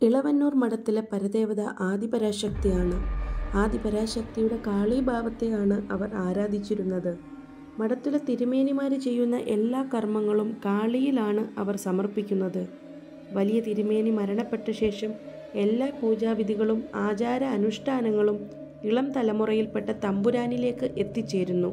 ഇളവന്നൂർ മഠത്തിലെ പരദേവത ആദിപരാശക്തിയാണ് ആദിപരാശക്തിയുടെ കാളീഭാവത്തെയാണ് അവർ ആരാധിച്ചിരുന്നത് മഠത്തിലെ തിരുമേനിമാർ ചെയ്യുന്ന എല്ലാ കർമ്മങ്ങളും കാളിയിലാണ് അവർ സമർപ്പിക്കുന്നത് വലിയ തിരുമേനി മരണപ്പെട്ട ശേഷം എല്ലാ പൂജാവിധികളും ആചാര അനുഷ്ഠാനങ്ങളും ഇളം തലമുറയിൽപ്പെട്ട തമ്പുരാനിലേക്ക് എത്തിച്ചേരുന്നു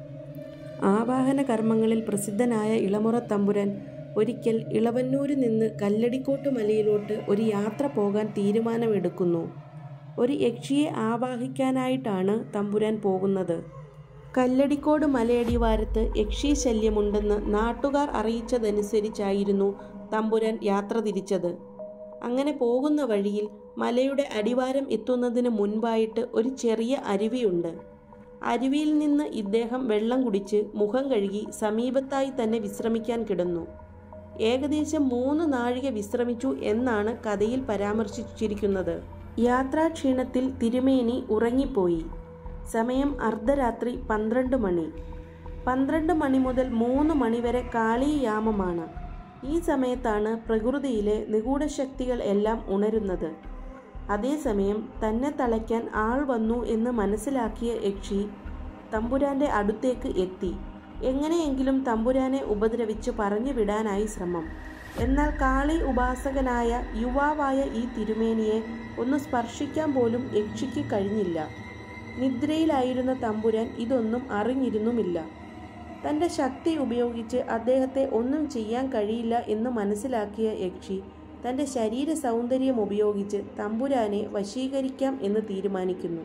ആവാഹന കർമ്മങ്ങളിൽ പ്രസിദ്ധനായ ഇളമുറ തമ്പുരാൻ ഒരിക്കൽ ഇളവന്നൂരിൽ നിന്ന് കല്ലടിക്കോട്ട് മലയിലോട്ട് ഒരു യാത്ര പോകാൻ തീരുമാനമെടുക്കുന്നു ഒരു യക്ഷിയെ ആവാഹിക്കാനായിട്ടാണ് തമ്പുരാൻ പോകുന്നത് കല്ലടിക്കോട് മലയടിവാരത്ത് യക്ഷി ശല്യമുണ്ടെന്ന് നാട്ടുകാർ അറിയിച്ചതനുസരിച്ചായിരുന്നു തമ്പുരാൻ യാത്ര തിരിച്ചത് അങ്ങനെ പോകുന്ന വഴിയിൽ മലയുടെ അടിവാരം എത്തുന്നതിന് മുൻപായിട്ട് ഒരു ചെറിയ അരുവിയുണ്ട് അരുവിയിൽ നിന്ന് ഇദ്ദേഹം വെള്ളം കുടിച്ച് മുഖം കഴുകി സമീപത്തായി തന്നെ വിശ്രമിക്കാൻ കിടന്നു ഏകദേശം മൂന്ന് നാഴിക വിശ്രമിച്ചു എന്നാണ് കഥയിൽ പരാമർശിച്ചിരിക്കുന്നത് യാത്രാക്ഷീണത്തിൽ തിരുമേനി ഉറങ്ങിപ്പോയി സമയം അർദ്ധരാത്രി പന്ത്രണ്ട് മണി പന്ത്രണ്ട് മണി മുതൽ മൂന്ന് മണിവരെ കാളീയാമമാണ് ഈ സമയത്താണ് പ്രകൃതിയിലെ നിഗൂഢശക്തികൾ എല്ലാം ഉണരുന്നത് അതേസമയം തന്നെ തളയ്ക്കാൻ ആൾ വന്നു എന്ന് മനസ്സിലാക്കിയ യക്ഷി തമ്പുരാന്റെ അടുത്തേക്ക് എത്തി എങ്ങനെയെങ്കിലും തമ്പുരാനെ ഉപദ്രവിച്ച് പറഞ്ഞു വിടാനായി ശ്രമം എന്നാൽ കാളി ഉപാസകനായ യുവാവായ ഈ തിരുമേനിയെ ഒന്ന് സ്പർശിക്കാൻ പോലും യക്ഷിക്ക് കഴിഞ്ഞില്ല നിദ്രയിലായിരുന്ന തമ്പുരാൻ ഇതൊന്നും അറിഞ്ഞിരുന്നുമില്ല തൻ്റെ ശക്തി ഉപയോഗിച്ച് അദ്ദേഹത്തെ ഒന്നും ചെയ്യാൻ കഴിയില്ല എന്ന് മനസ്സിലാക്കിയ യക്ഷി തൻ്റെ ശരീര സൗന്ദര്യം ഉപയോഗിച്ച് തമ്പുരാനെ വശീകരിക്കാം എന്ന് തീരുമാനിക്കുന്നു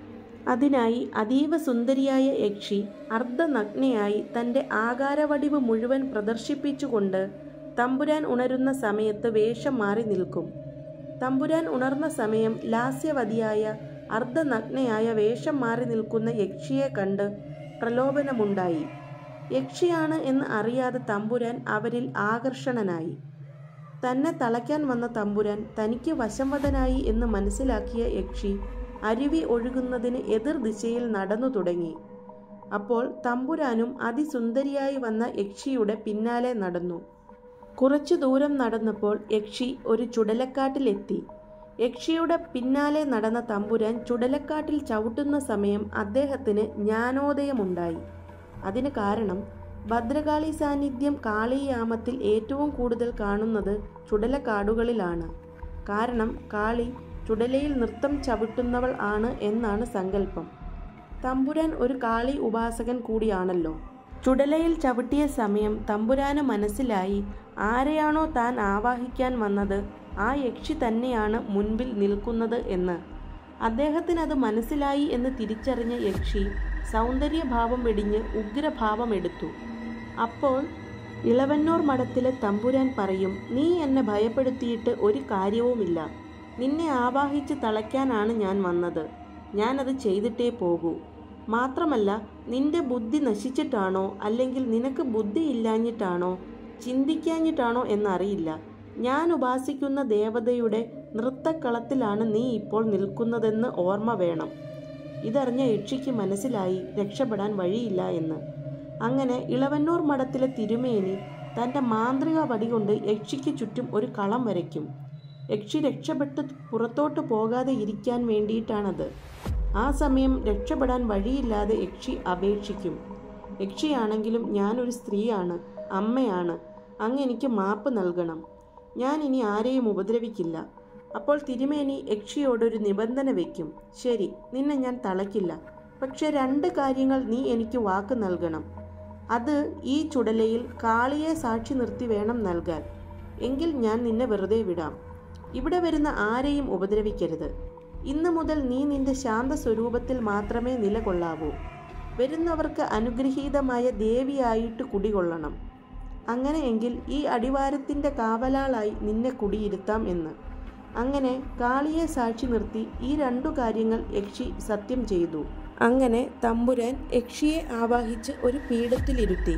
അതിനായി അതീവ സുന്ദരിയായ യക്ഷി അർദ്ധനഗ്നയായി തൻ്റെ ആകാരവടിവ് മുഴുവൻ പ്രദർശിപ്പിച്ചുകൊണ്ട് തമ്പുരാൻ ഉണരുന്ന സമയത്ത് വേഷം മാറി നിൽക്കും തമ്പുരാൻ ഉണർന്ന സമയം ലാസ്യവതിയായ അർദ്ധനഗ്നയായ വേഷം മാറി നിൽക്കുന്ന യക്ഷിയെ കണ്ട് പ്രലോഭനമുണ്ടായി യക്ഷിയാണ് എന്ന് അറിയാതെ തമ്പുരാൻ അവരിൽ ആകർഷണനായി തന്നെ തളയ്ക്കാൻ വന്ന തമ്പുരാൻ തനിക്ക് വശംവദനായി എന്ന് മനസ്സിലാക്കിയ യക്ഷി അരുവി ഒഴുകുന്നതിന് എതിർ ദിശയിൽ നടന്നു തുടങ്ങി അപ്പോൾ തമ്പുരാനും അതിസുന്ദരിയായി വന്ന യക്ഷിയുടെ പിന്നാലെ നടന്നു കുറച്ചു ദൂരം നടന്നപ്പോൾ യക്ഷി ഒരു ചുടലക്കാട്ടിലെത്തി യക്ഷിയുടെ പിന്നാലെ നടന്ന തമ്പുരാൻ ചുടലക്കാട്ടിൽ ചവിട്ടുന്ന സമയം അദ്ദേഹത്തിന് ജ്ഞാനോദയമുണ്ടായി അതിന് കാരണം ഭദ്രകാളി സാന്നിധ്യം കാളിയാമത്തിൽ ഏറ്റവും കൂടുതൽ കാണുന്നത് ചുടലക്കാടുകളിലാണ് കാരണം കാളി ചുടലയിൽ നൃത്തം ചവിട്ടുന്നവൾ ആണ് എന്നാണ് സങ്കല്പം തമ്പുരാൻ ഒരു കാളി ഉപാസകൻ കൂടിയാണല്ലോ ചുടലയിൽ ചവിട്ടിയ സമയം തമ്പുരാന് മനസ്സിലായി ആരെയാണോ താൻ ആവാഹിക്കാൻ വന്നത് ആ യക്ഷി തന്നെയാണ് മുൻപിൽ നിൽക്കുന്നത് എന്ന് അദ്ദേഹത്തിനത് മനസ്സിലായി എന്ന് തിരിച്ചറിഞ്ഞ യക്ഷി സൗന്ദര്യഭാവം വെടിഞ്ഞ് ഉഗ്രഭാവം എടുത്തു അപ്പോൾ ഇളവന്നൂർ മഠത്തിലെ തമ്പുരാൻ പറയും നീ എന്നെ ഭയപ്പെടുത്തിയിട്ട് ഒരു കാര്യവുമില്ല നിന്നെ ആവാഹിച്ച് തളയ്ക്കാനാണ് ഞാൻ വന്നത് ഞാനത് ചെയ്തിട്ടേ പോകൂ മാത്രമല്ല നിന്റെ ബുദ്ധി നശിച്ചിട്ടാണോ അല്ലെങ്കിൽ നിനക്ക് ബുദ്ധി ഇല്ലാഞ്ഞിട്ടാണോ ചിന്തിക്കാഞ്ഞിട്ടാണോ എന്നറിയില്ല ഞാൻ ഉപാസിക്കുന്ന ദേവതയുടെ നൃത്തക്കളത്തിലാണ് നീ ഇപ്പോൾ നിൽക്കുന്നതെന്ന് ഓർമ്മ വേണം ഇതറിഞ്ഞ യക്ഷിക്ക് മനസ്സിലായി രക്ഷപ്പെടാൻ വഴിയില്ല എന്ന് അങ്ങനെ ഇളവന്നൂർ മഠത്തിലെ തിരുമേനി തൻ്റെ മാന്ത്രിക വടി കൊണ്ട് യക്ഷിക്ക് ചുറ്റും ഒരു കളം വരയ്ക്കും യക്ഷി രക്ഷപ്പെട്ട് പുറത്തോട്ട് പോകാതെ ഇരിക്കാൻ വേണ്ടിയിട്ടാണത് ആ സമയം രക്ഷപ്പെടാൻ വഴിയില്ലാതെ യക്ഷി അപേക്ഷിക്കും യക്ഷിയാണെങ്കിലും ഞാനൊരു സ്ത്രീയാണ് അമ്മയാണ് അങ്ങ് എനിക്ക് മാപ്പ് നൽകണം ഞാൻ ഇനി ആരെയും ഉപദ്രവിക്കില്ല അപ്പോൾ തിരുമേനി യക്ഷിയോടൊരു നിബന്ധന വയ്ക്കും ശരി നിന്നെ ഞാൻ തളയ്ക്കില്ല പക്ഷെ രണ്ട് കാര്യങ്ങൾ നീ എനിക്ക് വാക്ക് നൽകണം അത് ഈ ചുടലയിൽ കാളിയെ സാക്ഷി നിർത്തി വേണം നൽകാൻ എങ്കിൽ ഞാൻ നിന്നെ വെറുതെ വിടാം ഇവിടെ വരുന്ന ആരെയും ഉപദ്രവിക്കരുത് ഇന്നു മുതൽ നീ നിന്റെ ശാന്ത സ്വരൂപത്തിൽ മാത്രമേ നിലകൊള്ളാവൂ വരുന്നവർക്ക് അനുഗ്രഹീതമായ ദേവിയായിട്ട് കുടികൊള്ളണം അങ്ങനെയെങ്കിൽ ഈ അടിവാരത്തിൻ്റെ കാവലാളായി നിന്നെ കുടിയിരുത്താം എന്ന് അങ്ങനെ കാളിയെ സാക്ഷി നിർത്തി ഈ രണ്ടു കാര്യങ്ങൾ യക്ഷി സത്യം ചെയ്തു അങ്ങനെ തമ്പുരാൻ യക്ഷിയെ ആവാഹിച്ച് ഒരു പീഠത്തിലിരുത്തി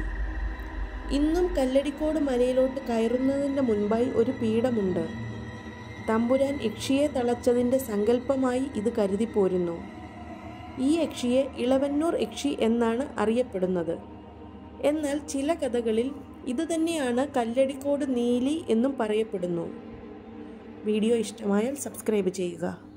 ഇന്നും കല്ലടിക്കോട് മലയിലോട്ട് കയറുന്നതിൻ്റെ മുൻപായി ഒരു പീഠമുണ്ട് തമ്പുരാൻ യക്ഷിയെ തളച്ചതിൻ്റെ സങ്കല്പമായി ഇത് കരുതിപ്പോരുന്നു ഈ യക്ഷിയെ ഇളവന്നൂർ യക്ഷി എന്നാണ് അറിയപ്പെടുന്നത് എന്നാൽ ചില കഥകളിൽ ഇതുതന്നെയാണ് കല്ലടിക്കോട് നീലി എന്നും പറയപ്പെടുന്നു വീഡിയോ ഇഷ്ടമായാൽ സബ്സ്ക്രൈബ് ചെയ്യുക